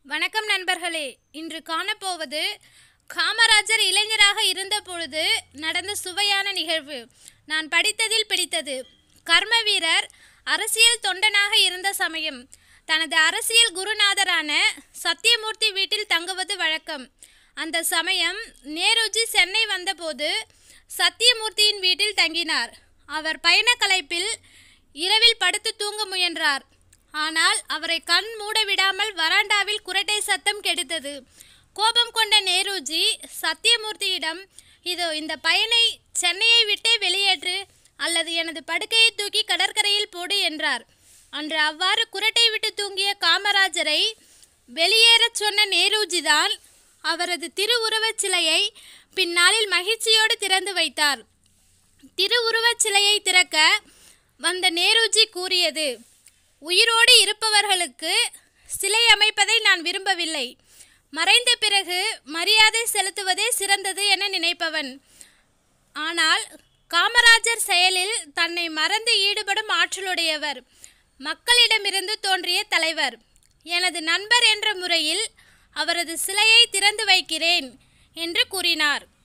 வணக்கம் நண்பர்களே இன்று காணப்போவது காமராஜர் இளைஞராக இருந்தபொழுது நடந்த சுவையான நிகழ்வு நான் படித்ததில் பிடித்தது கர்ம வீரர் அரசியல் தொண்டனாக இருந்த சமயம் தனது அரசியல் குருநாதரான சத்தியமூர்த்தி வீட்டில் தங்குவது வழக்கம் அந்த சமயம் நேருஜி சென்னை வந்தபோது சத்தியமூர்த்தியின் வீட்டில் தங்கினார் அவர் பயண களைப்பில் இரவில் படுத்து தூங்க முயன்றார் ஆனால் அவரை கண் மூட விடாமல் வராண்டாவில் குரட்டை சத்தம் கெடுத்தது கோபம் கொண்ட நேருஜி சத்தியமூர்த்தியிடம் இதோ இந்த பையனை சென்னையை விட்டே வெளியேற்று அல்லது எனது படுக்கையை தூக்கி கடற்கரையில் போடு என்றார் அன்று அவ்வாறு குரட்டை விட்டு தூங்கிய காமராஜரை வெளியேறச் சொன்ன நேருஜிதான் அவரது திருவுருவச் சிலையை பின்னாளில் மகிழ்ச்சியோடு திறந்து வைத்தார் திருவுருவச் சிலையை திறக்க வந்த நேருஜி கூறியது உயிரோடு இருப்பவர்களுக்கு சிலை அமைப்பதை நான் விரும்பவில்லை மறைந்த பிறகு மரியாதை செலுத்துவதே சிறந்தது என நினைப்பவன் ஆனால் காமராஜர் செயலில் தன்னை மறந்து ஈடுபடும் ஆற்றலுடையவர் மக்களிடமிருந்து தோன்றிய தலைவர் எனது நண்பர் என்ற முறையில் அவரது சிலையை திறந்து வைக்கிறேன் என்று கூறினார்